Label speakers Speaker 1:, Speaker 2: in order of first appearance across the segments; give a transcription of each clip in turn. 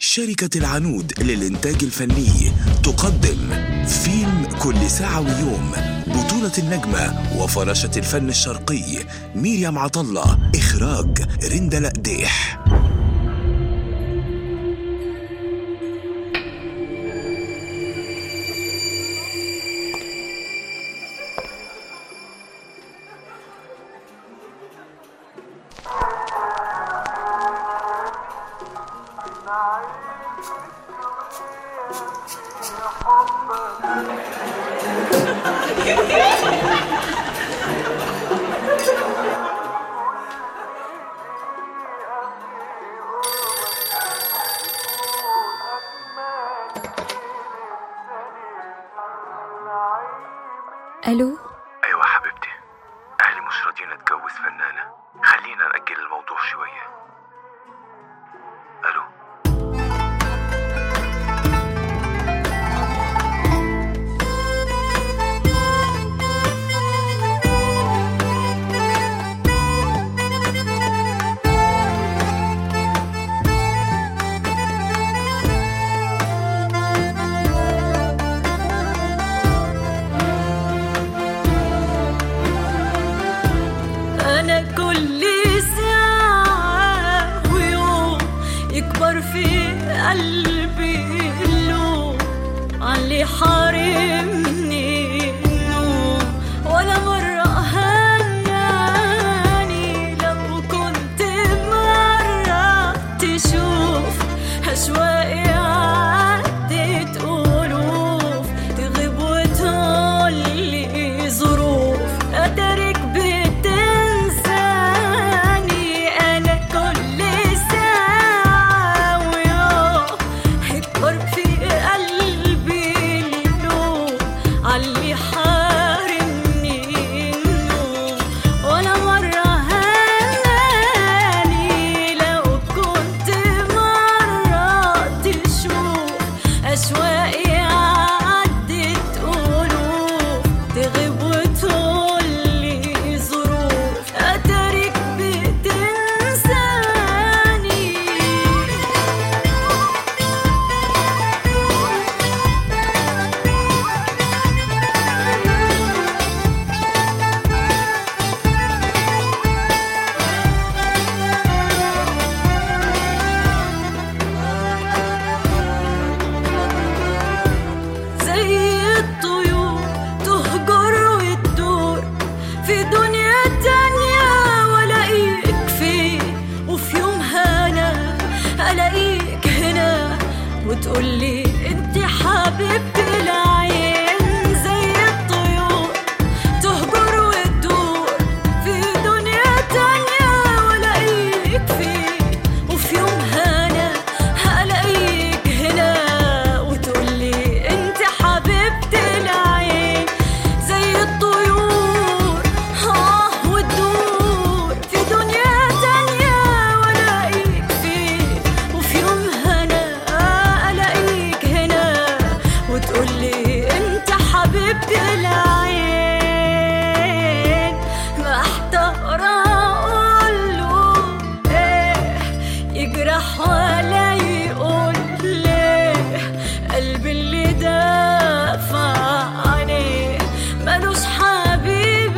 Speaker 1: شركة العنود للإنتاج الفني تقدم فيلم كل ساعة ويوم بطولة النجمة وفراشة الفن الشرقي ميريام عطلة إخراج رندا لقديح
Speaker 2: الو
Speaker 3: ايوه حبيبتي اهلي مش راضيين اتجوز فنانه خلينا ناجل الموضوع شويه الو
Speaker 4: أنا كل ساعة ويوم يكبر في قلبي اللوم علي حارمني النوم ولا مرة هناني لو كنت مرة تشوف أشواقي عدت ألوف تغيب وتقولي ظروف قدرك بتنساني أنا كل ساعة ويوم يكبر في قلبي اللوم علي حارمني النوم ولا مرة هناني لو كنت مرة تشوف أشواقي عدت ألوف تغيب وتقولي ظروف أترك بتنساني زي الطيور تهجر وتدور في دنيا تانية والاقيك فين وفي يوم هنا الاقيك هنا وتقولي انت حبيبتي العين زي الطيور تهجر وتدور في دنيا تانية والاقيك فين وفي يوم هنا هلاقيك هنا وتقولي انت حبيبتي العين زي الطيور اه وتدور في دنيا تانية والاقيك فين وفي يوم هنا الاقيك هنا وتقولي انت حبيبتي العين محتارة اقوله ايه يجرح ولا يقول ليه قلبي اللي دافع عليه ملوش حبيب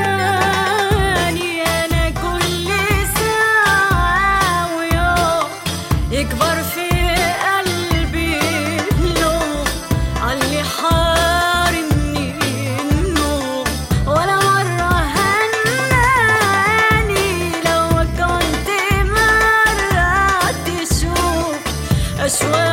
Speaker 4: تاني انا كل ساعة ويوم يكبر في قلبي اللوم علي حارمني النوم ولا مرة هناني لو كنت مرة تشوف أشواق